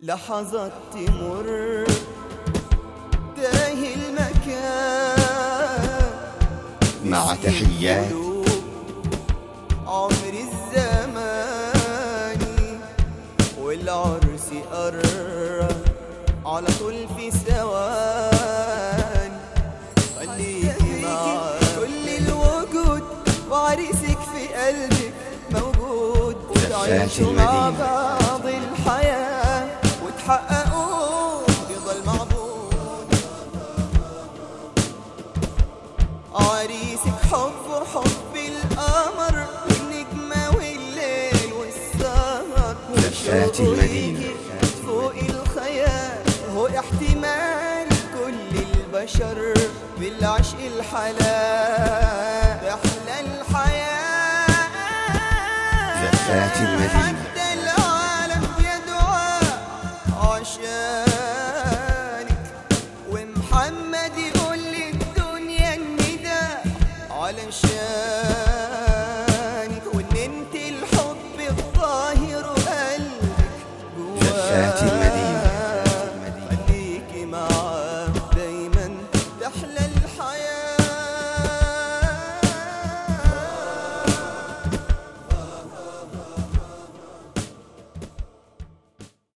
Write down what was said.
لحظات تمر تاهي المكان مع نسيت تحيات قلوب عمر الزمان والعرس قرب على طول في ثواني خليكي مع كل الوجود وعريسك في قلبك موجود وتعيشوا مع المدينة. بعض الحياة وتحققوا رضا المعبود عريسك حب وحب القمر والنجمة والليل والسهر لفات وشوقه المدينة. يجي فوق الخيال هو احتمال كل البشر بالعشق الحلال احلى الحياة لفات المدينة. حتى العالم يدعى عشانك ومحمد يقول للدنيا النداء علشان